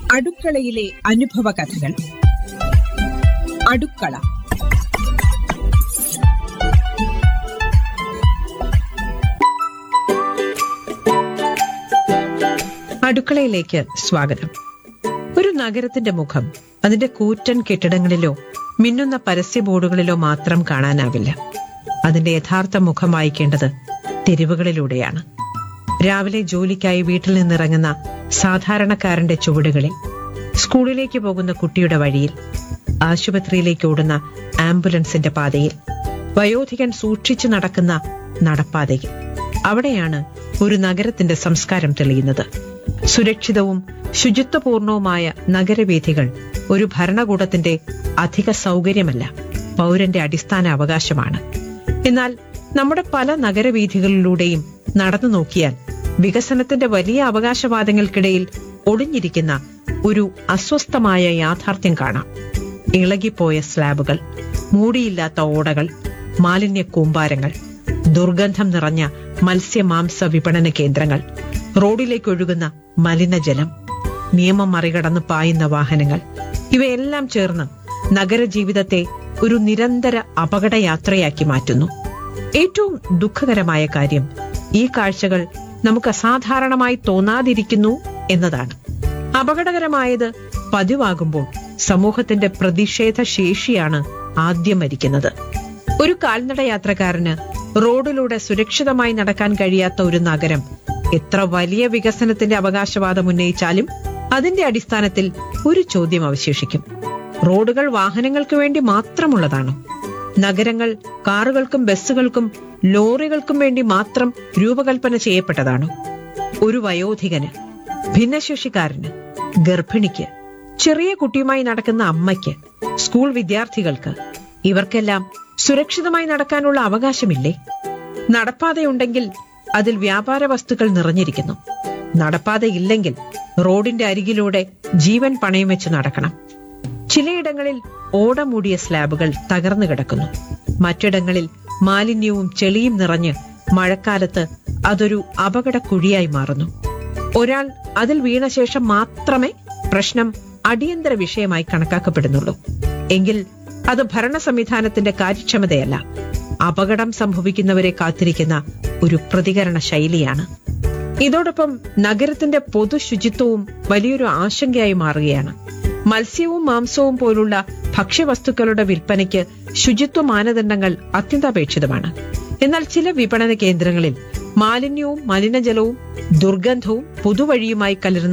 അടുക്കളയിലെ അനുഭവ കഥകൾ അടുക്കള അടുക്കളയിലേക്ക് സ്വാഗതം ഒരു നഗരത്തിന്റെ മുഖം അതിന്റെ കൂറ്റൻ കെട്ടിടങ്ങളിലോ മിന്നുന്ന പരസ്യ ബോർഡുകളിലോ മാത്രം കാണാനാവില്ല അതിന്റെ യഥാർത്ഥ മുഖം വായിക്കേണ്ടത് തെരുവുകളിലൂടെയാണ് രാവിലെ ജോലിക്കായി വീട്ടിൽ നിന്നിറങ്ങുന്ന സാധാരണക്കാരന്റെ ചുവടുകളിൽ സ്കൂളിലേക്ക് പോകുന്ന കുട്ടിയുടെ വഴിയിൽ ആശുപത്രിയിലേക്ക് ഓടുന്ന ആംബുലൻസിന്റെ പാതയിൽ വയോധികൻ സൂക്ഷിച്ചു നടക്കുന്ന നടപ്പാതയിൽ അവിടെയാണ് ഒരു നഗരത്തിന്റെ സംസ്കാരം തെളിയുന്നത് സുരക്ഷിതവും ശുചിത്വപൂർണവുമായ നഗരവീഥികൾ ഒരു ഭരണകൂടത്തിന്റെ അധിക സൗകര്യമല്ല പൗരന്റെ അടിസ്ഥാന അവകാശമാണ് എന്നാൽ നമ്മുടെ പല നഗരവീഥികളിലൂടെയും നടന്നു നോക്കിയാൽ വികസനത്തിന്റെ വലിയ അവകാശവാദങ്ങൾക്കിടയിൽ ഒളിഞ്ഞിരിക്കുന്ന ഒരു അസ്വസ്ഥമായ യാഥാർത്ഥ്യം കാണാം ഇളകിപ്പോയ സ്ലാബുകൾ മൂടിയില്ലാത്ത ഓടകൾ മാലിന്യ കൂമ്പാരങ്ങൾ ദുർഗന്ധം നിറഞ്ഞ മത്സ്യമാംസ വിപണന കേന്ദ്രങ്ങൾ റോഡിലേക്ക് ഒഴുകുന്ന മലിനജലം നിയമം മറികടന്ന് പായുന്ന വാഹനങ്ങൾ ഇവയെല്ലാം ചേർന്ന് നഗരജീവിതത്തെ ഒരു നിരന്തര അപകടയാത്രയാക്കി മാറ്റുന്നു ഏറ്റവും ദുഃഖകരമായ കാര്യം ഈ കാഴ്ചകൾ നമുക്ക് അസാധാരണമായി തോന്നാതിരിക്കുന്നു എന്നതാണ് അപകടകരമായത് പതിവാകുമ്പോൾ സമൂഹത്തിന്റെ പ്രതിഷേധ ശേഷിയാണ് ആദ്യം മരിക്കുന്നത് ഒരു കാൽനട യാത്രക്കാരന് റോഡിലൂടെ സുരക്ഷിതമായി നടക്കാൻ കഴിയാത്ത ഒരു നഗരം എത്ര വലിയ വികസനത്തിന്റെ അവകാശവാദം ഉന്നയിച്ചാലും അതിന്റെ അടിസ്ഥാനത്തിൽ ഒരു ചോദ്യം അവശേഷിക്കും റോഡുകൾ വാഹനങ്ങൾക്ക് വേണ്ടി മാത്രമുള്ളതാണോ നഗരങ്ങൾ കാറുകൾക്കും ബസ്സുകൾക്കും ലോറികൾക്കും വേണ്ടി മാത്രം രൂപകൽപ്പന ചെയ്യപ്പെട്ടതാണോ ഒരു വയോധികന് ഭിന്നശേഷിക്കാരന് ഗർഭിണിക്ക് ചെറിയ കുട്ടിയുമായി നടക്കുന്ന അമ്മയ്ക്ക് സ്കൂൾ വിദ്യാർത്ഥികൾക്ക് ഇവർക്കെല്ലാം സുരക്ഷിതമായി നടക്കാനുള്ള അവകാശമില്ലേ നടപ്പാതയുണ്ടെങ്കിൽ അതിൽ വ്യാപാര വസ്തുക്കൾ നിറഞ്ഞിരിക്കുന്നു നടപ്പാതയില്ലെങ്കിൽ റോഡിന്റെ അരികിലൂടെ ജീവൻ പണയം വെച്ച് നടക്കണം ചിലയിടങ്ങളിൽ ഓട മൂടിയ സ്ലാബുകൾ തകർന്നു കിടക്കുന്നു മറ്റിടങ്ങളിൽ മാലിന്യവും ചെളിയും നിറഞ്ഞ് മഴക്കാലത്ത് അതൊരു അപകട കുഴിയായി മാറുന്നു ഒരാൾ അതിൽ വീണ ശേഷം മാത്രമേ പ്രശ്നം അടിയന്തര വിഷയമായി കണക്കാക്കപ്പെടുന്നുള്ളൂ എങ്കിൽ അത് ഭരണ സംവിധാനത്തിന്റെ കാര്യക്ഷമതയല്ല അപകടം സംഭവിക്കുന്നവരെ കാത്തിരിക്കുന്ന ഒരു പ്രതികരണ ശൈലിയാണ് ഇതോടൊപ്പം നഗരത്തിന്റെ പൊതു ശുചിത്വവും വലിയൊരു ആശങ്കയായി മാറുകയാണ് മത്സ്യവും മാംസവും പോലുള്ള ഭക്ഷ്യവസ്തുക്കളുടെ വിൽപ്പനയ്ക്ക് ശുചിത്വ മാനദണ്ഡങ്ങൾ അത്യന്താപേക്ഷിതമാണ് എന്നാൽ ചില വിപണന കേന്ദ്രങ്ങളിൽ മാലിന്യവും മലിനജലവും ദുർഗന്ധവും പുതുവഴിയുമായി കലരുന്ന